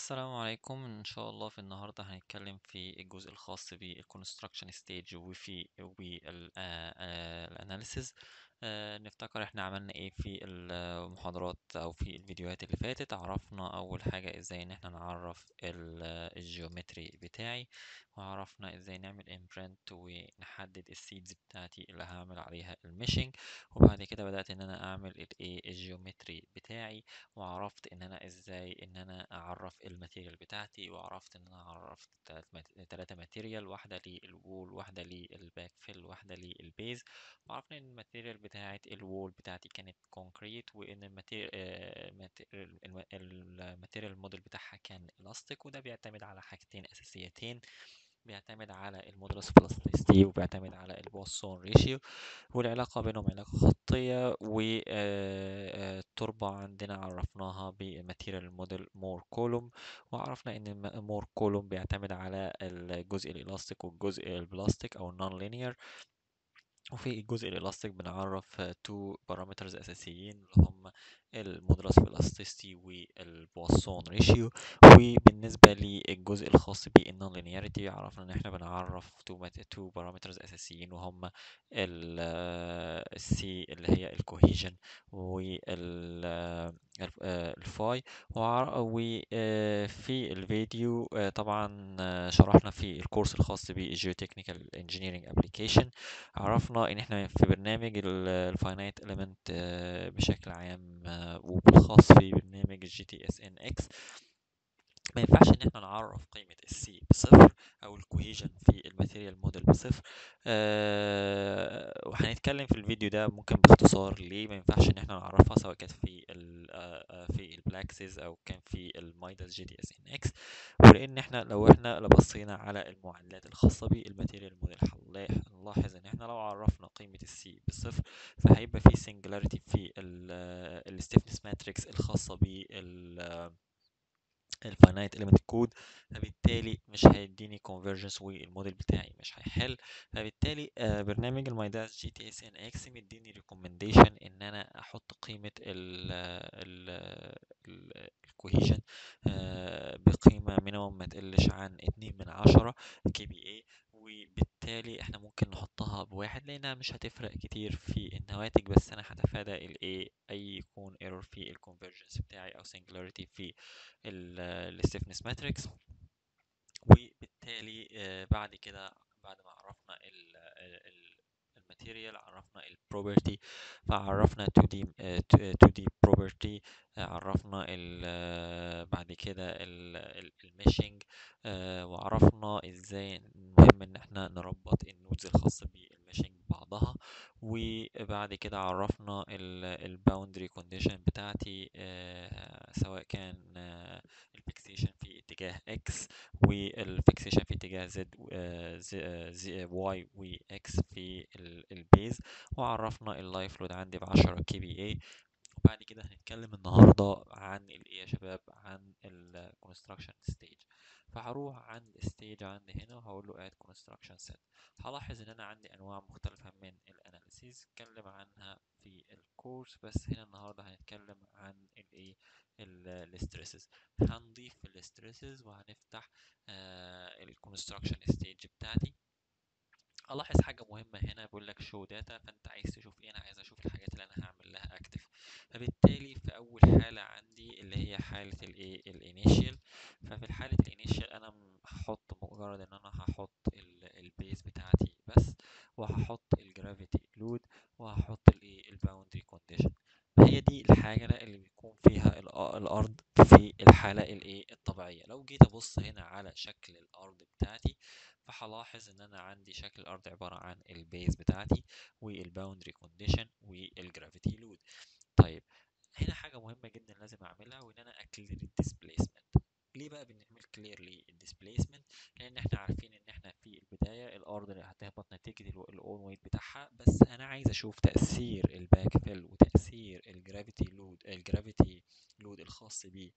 السلام عليكم ان شاء الله في النهارده هنتكلم في الجزء الخاص بالconstruction stage وفي والاناليسز نفتكر احنا عملنا ايه في المحاضرات او في الفيديوهات اللي فاتت عرفنا اول حاجة ازاي ان احنا نعرف الجيومتري بتاعي وعرفنا ازاي نعمل imprint ونحدد السيدز بتاعتي اللي هعمل عليها الميشنج وبعد كده بدأت ان انا اعمل الايه الجيومتري بتاعي وعرفت ان انا ازاي ان انا اعرف الماتيريال بتاعتي وعرفت ان انا عرفت ثلاثة ماتيريال واحدة للوول واحدة للباك فيل واحدة للبيز وعرفنا ان الماتيريال بتاعت الوول بتاعتي كانت كونكريت وان الماتيريال الماتيريال موديل بتاعها كان الاستيك وده بيعتمد على حاجتين اساسيتين بيعتمد على المودولس بلاستيستي وبيعتمد على البوسون ريشيو والعلاقة بينهم علاقة خطية والتربة عندنا عرفناها بماتيريال موديل مور كولوم وعرفنا ان مور كولوم بيعتمد على الجزء الالاستيك والجزء البلاستيك او النون لينير وفي الجزء الالاستيك بنعرف تو بارامترز اساسيين اللي هم المودولس بلاستيستي والبواسون ريشيو وبالنسبه للجزء الخاص بالنون لينياريتي عرفنا ان احنا بنعرف تو تو بارامترز اساسيين وهم السي اللي هي الكوهيجن والفاي وفي الفيديو طبعا شرحنا في الكورس الخاص بالجيوتكنيكال انجينيرنج ابلكيشن عرفنا ان احنا في برنامج الفاينايت اليمنت بشكل عام وبالخاص في برنامج الجي تي اس ان اكس ما ينفعش ان احنا نعرف قيمة السي بصفر او الكوهيجن في الماتيريال موديل بصفر أه وهنتكلم في الفيديو ده ممكن باختصار ليه ما ينفعش ان احنا نعرفها سواء كانت في ال في البلاكسز او كان في المايداس جي دي اس ان اكس ولان احنا لو احنا لو بصينا على المعادلات الخاصة بالماتيريال موديل هنلاحظ ان احنا لو عرفنا قيمة السي بصفر فهيبقى في سنجلاريتي في الستيفنس ماتريكس الخاصة بال الفاينايت element كود فبالتالي مش هيديني convergence والموديل بتاعي مش هيحل فبالتالي برنامج المايداس جي تي اس ان اكس مديني ريكومنديشن ان انا احط قيمه ال ال الكوهيجن بقيمه مينيموم ما تقلش عن 2 من 10 كي بي اي وبالتالي احنا ممكن نحطها بواحد لانها مش هتفرق كتير في النواتج بس انا هتفادى الايه اي يكون ايرور في الكونفرجنس بتاعي او سنجلاريتي في الستيفنس ماتريكس وبالتالي بعد كده بعد ما عرفنا الماتيريال عرفنا البروبرتي فعرفنا 2 دي 2 دي بروبرتي عرفنا بعد كده الميشنج وعرفنا ازاي مهم ان احنا نربط النودز الخاصه بالميشنج ببعضها وبعد كده عرفنا الباوندري كونديشن بتاعتي سواء كان الفيكسيشن في اتجاه x والفيكسيشن في اتجاه z, z y و x في البيز وعرفنا اللايف لود عندي ب 10 كي بي اي وبعد كده هنتكلم النهارده عن الايه يا شباب عن الكونستراكشن ستيج فهروح عند ستيج عندي هنا وهقول له اد كونستراكشن سيت هلاحظ ان انا عندي انواع مختلفه من الاناليسيز اتكلم عنها في الكورس بس هنا النهارده هنتكلم عن الايه الستريسز هنضيف الستريسز وهنفتح الكونستراكشن ستيج بتاعتي الاحظ حاجه مهمه هنا بيقول لك شو داتا فانت عايز تشوف ايه انا عايز اشوف الحاجات اللي انا هعمل لها اكتف فبالتالي في اول حاله عندي اللي هي حاله الايه الانيشيال ففي الحاله الانيشيال انا هحط مجرد ان انا هحط البيز بتاعتي بس وهحط الجرافيتي لود وهحط الايه الباوندري كونديشن هي دي الحاجه اللي بيكون فيها الارض في الحاله الايه الطبيعيه لو جيت ابص هنا على شكل الارض بتاعتي فهلاحظ ان انا عندي شكل الارض عباره عن البيز بتاعتي والباوندري كونديشن والجرافيتي لود طيب هنا حاجه مهمه جدا لازم اعملها وان انا اكلير الديسبيسمنت ليه بقى بنعمل كلير للديسبيسمنت لان احنا عارفين ان احنا في البدايه الارض اللي هتهبط نتيجه الاون ويت بتاعها بس انا عايز اشوف تاثير الباك فيل وتاثير الجرافيتي لود الجرافيتي لود الخاص بيه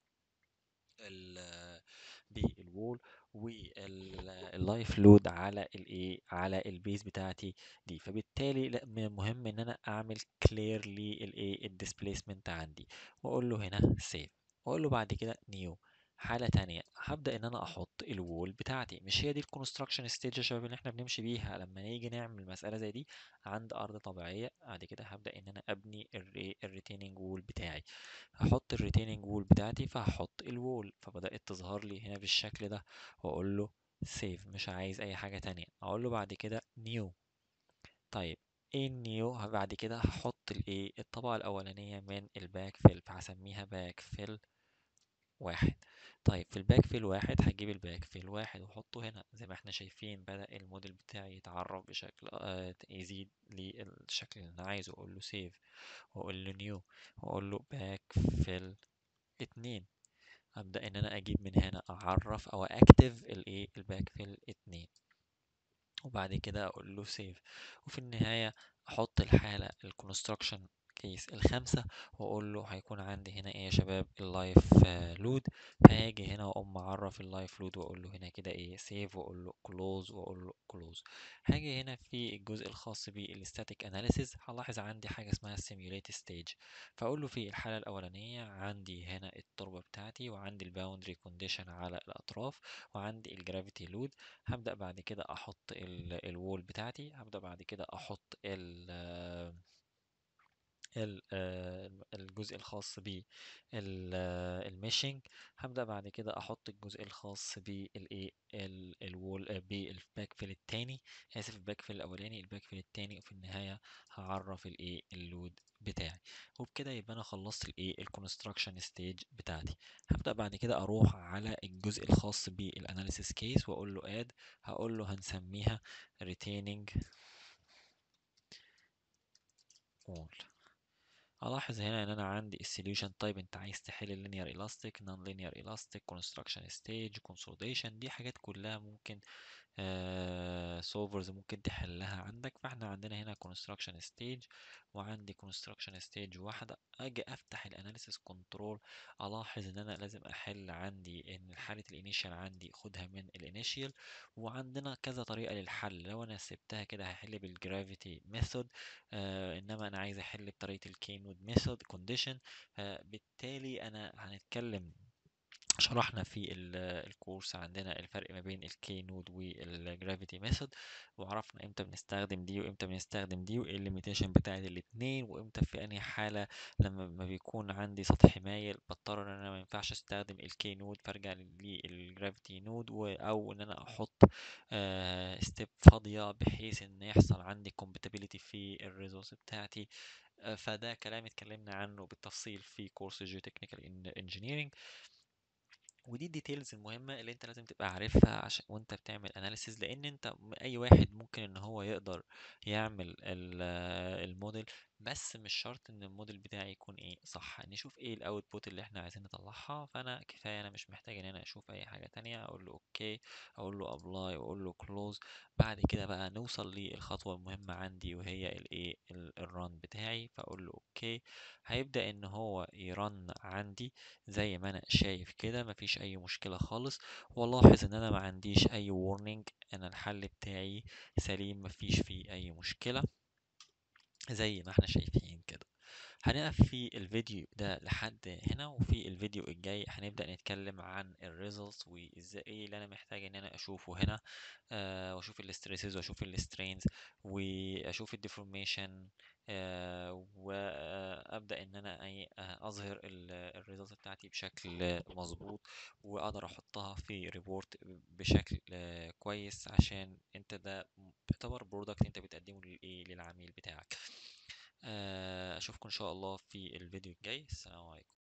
بالوول واللايف لود على الايه على البيز بتاعتي دي فبالتالي لا مهم ان انا اعمل كلير للايه الديسبيسمنت عندي واقول له هنا سيف واقول له بعد كده نيو حالة تانية هبدأ إن أنا أحط الوول بتاعتي مش هي دي الكونستراكشن ستيج يا شباب اللي إحنا بنمشي بيها لما نيجي نعمل مسألة زي دي عند أرض طبيعية بعد كده هبدأ إن أنا أبني الريتيننج وول بتاعي هحط الريتيننج وول بتاعتي فهحط الوول فبدأت تظهر لي هنا بالشكل ده وأقول له سيف مش عايز أي حاجة تانية أقول له بعد كده نيو طيب ايه النيو بعد كده هحط الايه الطبقة الأولانية من الباك فيل فهسميها باك فيل واحد طيب في الباك فيل واحد هجيب الباك فيل واحد واحطه هنا زي ما احنا شايفين بدأ الموديل بتاعي يتعرف بشكل آه يزيد للشكل اللي انا عايزه اقول له سيف واقول له نيو واقول له باك فيل اتنين ابدأ ان انا اجيب من هنا اعرف او اكتف الايه الباك فيل اتنين وبعد كده اقول له سيف وفي النهاية احط الحالة الكونستراكشن كيس الخامسة واقول له هيكون عندي هنا ايه يا شباب اللايف لود فهاجي هنا واقوم معرف اللايف لود واقول له هنا كده ايه سيف واقول له كلوز واقول له كلوز هاجي هنا في الجزء الخاص بالستاتيك اناليسيز هلاحظ عندي حاجة اسمها سيميوليت ستيج فاقول له في الحالة الاولانية عندي هنا التربة بتاعتي وعندي الباوندري كونديشن على الاطراف وعندي الجرافيتي لود هبدأ بعد كده احط الوول بتاعتي هبدأ بعد كده احط ال الجزء الخاص بالميشنج هبدأ بعد كده احط الجزء الخاص بالايه الوول بالباك فيل التاني اسف الباك فيل الاولاني الباك فيل التاني وفي النهايه هعرف الايه اللود بتاعي وبكده يبقى انا خلصت الايه الكونستراكشن ستيج بتاعتي هبدأ بعد كده اروح على الجزء الخاص بالاناليسيس كيس واقول له اد هقول له هنسميها retaining wall الاحظ هنا ان انا عندي السوليوشن تايب انت عايز تحل اللينير الاستيك نون لينير الاستيك كونستراكشن ستيج كونسوليديشن دي حاجات كلها ممكن سولفرز ممكن تحلها عندك فاحنا عندنا هنا كونستراكشن ستيج وعندي كونستراكشن ستيج واحده اجي افتح الاناليسيس كنترول الاحظ ان انا لازم احل عندي ان حاله الانيشال عندي خدها من الانيشال وعندنا كذا طريقه للحل لو انا سبتها كده هحل بالجرافيتي ميثود آه انما انا عايز احل بطريقه الكينود ميثود كونديشن فبالتالي انا هنتكلم شرحنا في الكورس عندنا الفرق ما بين الكي نود والجرافيتي ميثود وعرفنا امتى بنستخدم دي وامتى بنستخدم دي وايه الليميتيشن بتاعت الاتنين وامتى في انهي حاله لما ما بيكون عندي سطح مايل بضطر ان انا ما ينفعش استخدم الكي نود فارجع للجرافيتي نود او ان انا احط ستيب فاضيه بحيث ان يحصل عندي compatibility في الريزولس بتاعتي فده كلام اتكلمنا عنه بالتفصيل في كورس جيوتكنيكال انجينيرنج ودي الديتيلز المهمة اللي انت لازم تبقى عارفها عشان وانت بتعمل اناليسيز لان انت اي واحد ممكن ان هو يقدر يعمل الموديل بس مش شرط ان الموديل بتاعي يكون ايه صح نشوف ايه الاوتبوت اللي احنا عايزين نطلعها فانا كفايه انا مش محتاج ان انا اشوف اي حاجه تانية اقول له اوكي اقول له ابلاي واقول له كلوز بعد كده بقى نوصل للخطوه المهمه عندي وهي الايه الران بتاعي فاقول له اوكي هيبدا ان هو يرن عندي زي ما انا شايف كده مفيش اي مشكله خالص والاحظ ان انا ما عنديش اي وورنينج انا الحل بتاعي سليم مفيش فيه اي مشكله زي ما احنا شايفين كده هنقف في الفيديو ده لحد هنا وفي الفيديو الجاي هنبدأ نتكلم عن الريزلتس وازاي ايه اللي انا محتاج ان انا اشوفه هنا آه واشوف الاستريسز واشوف السترينز واشوف الديفورميشن آه وابدا ان انا اي اظهر الريزلت بتاعتي بشكل مظبوط واقدر احطها في ريبورت بشكل آه كويس عشان انت ده يعتبر برودكت انت بتقدمه للايه للعميل بتاعك اشوفكم ان شاء الله في الفيديو الجاي السلام عليكم